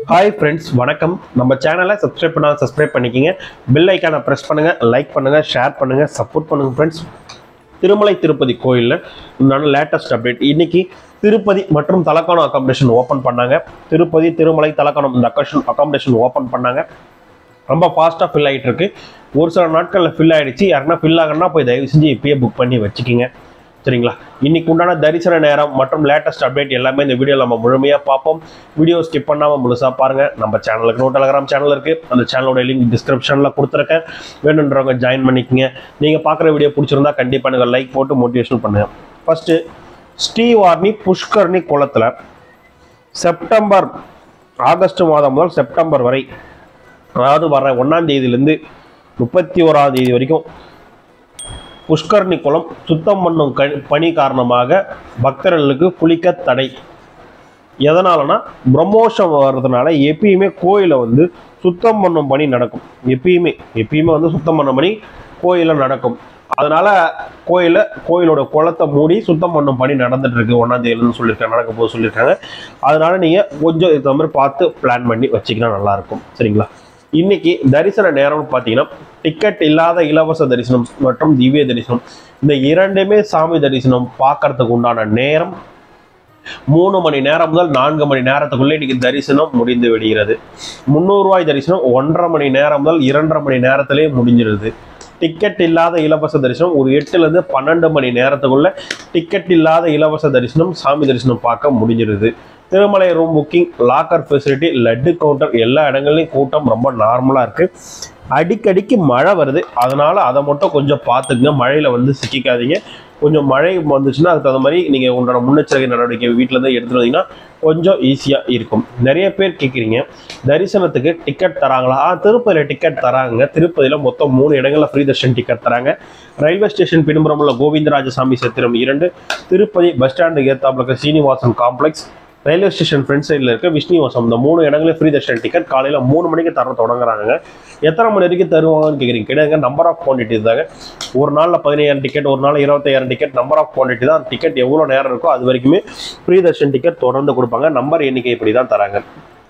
hi friends வணக்கம் நம்ம சேனலை சப்ஸ்கிரைப் பண்ணால் சப்ஸ்கிரைப் பண்ணிக்கிங்க பெல் ஐக்கானை ப்ரெஸ் பண்ணுங்கள் லைக் பண்ணுங்கள் ஷேர் பண்ணுங்கள் சப்போர்ட் பண்ணுங்கள் ஃப்ரெண்ட்ஸ் திருமலை திருப்பதி கோயிலில் உண்டான லேட்டஸ்ட் அப்டேட் இன்னைக்கு திருப்பதி மற்றும் தலக்காணம் அகாமடேஷன் ஓப்பன் பண்ணாங்க திருப்பதி திருமலை தலக்காணம் இந்த அக்கஷன் அகாமடேஷன் ஓப்பன் பண்ணாங்க ரொம்ப ஃபாஸ்ட்டாக ஃபில் ஆகிட்டு இருக்கு ஒரு சில நாட்களில் ஃபில் ஆகிடுச்சு யாருன்னா ஃபில் ஆகணும்னா போய் தயவு செஞ்சு இப்பயே புக் பண்ணி வச்சுக்கிங்க சரிங்களா இன்னைக்கு உண்டான தரிசன நேரம் மற்றும் லேட்டஸ்ட் அப்டேட் எல்லாமே இந்த வீடியோ நம்ம முழுமையாக பார்ப்போம் வீடியோ ஸ்கிப் பண்ணாமல் முழுசாக பாருங்கள் நம்ம சேனலுக்கு நோ டெலகிராம் சேனல் இருக்குது அந்த சேனலோட லிங்க் டிஸ்கிரிப்ஷனில் கொடுத்துருக்கேன் வேணுன்றவங்க ஜாயின் பண்ணிக்கங்க நீங்கள் பார்க்குற வீடியோ பிடிச்சிருந்தா கண்டிப்பாக எனக்கு லைக் போட்டு மோட்டிவேஷன் பண்ணுங்கள் ஃபஸ்ட்டு ஸ்ரீவார்னி புஷ்கர்ணி குளத்தில் செப்டம்பர் ஆகஸ்ட் மாதம் முதல் செப்டம்பர் வரை அதாவது வர ஒன்றாம் தேதியிலேருந்து முப்பத்தி ஓராம் தேதி வரைக்கும் புஷ்கரணி குளம் சுத்தம் பண்ணும் க பணி காரணமாக பக்தர்களுக்கு குளிக்க தடை எதனாலனா பிரம்மோஷம் வர்றதுனால எப்பயுமே கோயிலை வந்து சுத்தம் பண்ணும் பணி நடக்கும் எப்பயுமே எப்பயுமே வந்து சுத்தம் பண்ண பணி கோயிலில் நடக்கும் அதனால கோயிலை கோயிலோட குளத்தை மூடி சுத்தம் பண்ணும் பணி நடந்துட்டு இருக்கு ஒன்றாம் தேதியிலன்னு சொல்லியிருக்காங்க நடக்க போது சொல்லியிருக்காங்க அதனால நீங்கள் கொஞ்சம் இது மாதிரி பார்த்து பிளான் பண்ணி வச்சிங்கன்னா நல்லாயிருக்கும் சரிங்களா இன்னைக்கு தரிசன நேரம்னு பார்த்தீங்கன்னா டிக்கெட் இல்லாத இலவச தரிசனம் மற்றும் திவ்ய தரிசனம் இந்த இரண்டுமே சாமி தரிசனம் பார்க்கறதுக்கு உண்டான நேரம் மூணு மணி நேரம் முதல் நான்கு மணி நேரத்துக்குள்ளே இன்னைக்கு தரிசனம் முடிந்து விடுகிறது முந்நூறுரூவாய் தரிசனம் ஒன்றரை மணி நேரம் முதல் இரண்டரை மணி நேரத்திலே முடிஞ்சிருது டிக்கெட் இல்லாத இலவச தரிசனம் ஒரு எட்டுலேருந்து பன்னெண்டு மணி நேரத்துக்குள்ள டிக்கெட் இல்லாத இலவச தரிசனம் சாமி தரிசனம் பார்க்க முடிஞ்சிருது Tirumala room booking locker facility laddu counter எல்லா இடங்கள்லையும் கூட்டம் ரொம்ப நார்மலாக இருக்குது அடிக்கடிக்கு மழை வருது அதனால அதை மட்டும் கொஞ்சம் பார்த்துக்குங்க மழையில் வந்து சிக்கிக்காதீங்க கொஞ்சம் மழை வந்துச்சுன்னா அதுக்கு தகுந்த மாதிரி நீங்கள் உங்களோட முன்னெச்சரிக்கை நடவடிக்கை வீட்டிலேருந்து எடுத்துட்டு வந்தீங்கன்னா கொஞ்சம் ஈஸியாக இருக்கும் நிறைய பேர் கேட்குறீங்க தரிசனத்துக்கு டிக்கெட் தராங்களா ஆ திருப்பதியில் டிக்கெட் தராங்க திருப்பதியில் மொத்தம் மூணு இடங்களில் ஃப்ரீ தர்ஷன் டிக்கெட் தராங்க ரயில்வே ஸ்டேஷன் பின்புறம் உள்ள கோவிந்தராஜசாமி சத்திரம் இரண்டு திருப்பதி பஸ் ஸ்டாண்டு ஏத்தாப்புல இருக்க Srinivasan complex railway station front சைடில் இருக்க விஷ்ணுவாசம் இந்த மூணு இடங்களே ஃப்ரீ தர்ஷன் டிக்கெட் காலையில் மூணு மணிக்கு தர தொடங்குறாங்க எத்தனை மணி வரைக்கும் தருவாங்கன்னு கேட்குறீங்க கிடையாதுங்க நம்பர் ஆஃப் குவான்டிட்டி தாங்க ஒரு நாளில் பதினையாயிரம் டிக்கெட் ஒரு நாள் இருபத்தாயிரம் டிக்கெட் நம்பர் ஆஃப் குவான்டிட்டி தான் டிக்கெட் எவ்வளோ நேரம் இருக்கோ அது வரைக்குமே ஃப்ரீ தர்ஷன் டிக்கெட் தொடர்ந்து கொடுப்பாங்க நம்பர் எண்ணிக்கை இப்படி தான் தராங்க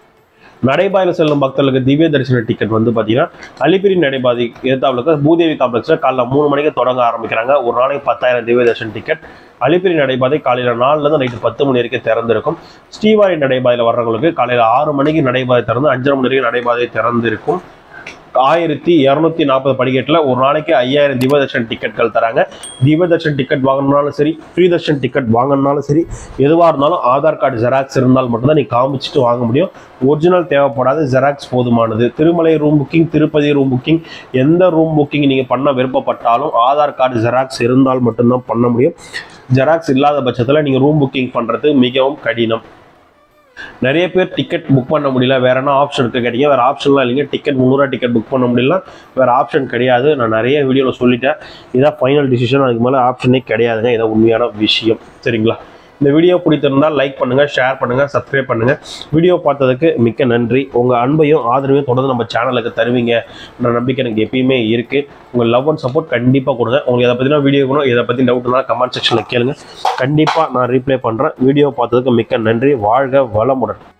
நடைபாயில் செல்லும் பக்தர்களுக்கு திவ்ய தரிசன டிக்கெட் வந்து பார்த்தீங்கன்னா அலிபிரி நடைபாதை எதிர்த்தாப்புல பூதேவி காம்ப்ளெக்ஸில் காலைல மூணு மணிக்கு தொடங்க ஆரம்பிக்கிறாங்க ஒரு நாளைக்கு பத்தாயிரம் திவ்ய தரிசன டிக்கெட் அலிப்பிரி நடைபாதை காலையில் நாலுலேருந்து நைட்டு பத்து மணி வரைக்கும் திறந்திருக்கும் ஸ்ரீவாரி நடைபாதையில் வர்றவங்களுக்கு காலையில் ஆறு மணிக்கு நடைபாதை திறந்து அஞ்சரை மணி வரைக்கும் நடைபாதை திறந்திருக்கும் ஆயிரத்தி இரநூத்தி நாற்பது படிக்கட்டில் ஒரு நாளைக்கு ஐயாயிரம் திவதர்ஷன் டிக்கெட்கள் தராங்க திவதர்ஷன் டிக்கெட் வாங்கணும்னாலும் சரி ஃப்ரீ தர்ஷன் டிக்கெட் வாங்கணும்னாலும் சரி எதுவாக இருந்தாலும் ஆதார் கார்டு ஜெராக்ஸ் இருந்தால் மட்டும்தான் நீ காமிச்சிட்டு வாங்க முடியும் ஒரிஜினல் தேவைப்படாது ஜெராக்ஸ் போதுமானது Tirumala room booking Tirupati room booking எந்த ரூம் புக்கிங் நீங்கள் பண்ண விருப்பப்பட்டாலும் ஆதார் கார்டு ஜெராக்ஸ் இருந்தால் மட்டும்தான் பண்ண முடியும் ஜெராக்ஸ் இல்லாத பட்சத்தில் நீங்கள் ரூம் புக்கிங் பண்ணுறது மிகவும் கடினம் நிறைய பேர் டிக்கெட் புக் பண்ண முடியல வேற என்ன ஆப்ஷன் இருக்கு கேட்டீங்க வேற ஆப்ஷன்லாம் இல்லைங்க டிக்கெட் முந்நூறுவா டிக்கெட் புக் பண்ண முடியல வேற ஆப்ஷன் கிடையாது நான் நிறைய வீடியோவில் சொல்லிட்டேன் இதான் ஃபைனல் டிசிஷன் அதுக்கு மேலே ஆப்ஷனே கிடையாதுங்க இதான் உண்மையான விஷயம் சரிங்களா இந்த வீடியோ பிடித்திருந்தால் லைக் பண்ணுங்க ஷேர் பண்ணுங்க சப்ஸ்கிரைப் பண்ணுங்க வீடியோ பார்த்ததுக்கு மிக்க நன்றி உங்க அன்பையும் ஆதரவையும் தொடர்ந்து நம்ம சேனலுக்கு தருவீங்க நம்பிக்கை எனக்கு எப்பயுமே இருக்கு உங்க லவ் அண்ட் சப்போர்ட் கண்டிப்பாக கொடுங்க உங்களுக்கு எதை பற்றின வீடியோ வேணும் இதை பற்றி டவுட்னா கமெண்ட் செக்ஷனில் கேளுங்க கண்டிப்பாக நான் ரீப்ளை பண்ணுறேன் வீடியோ பார்த்ததுக்கு மிக்க நன்றி வாழ்க வளமுடன்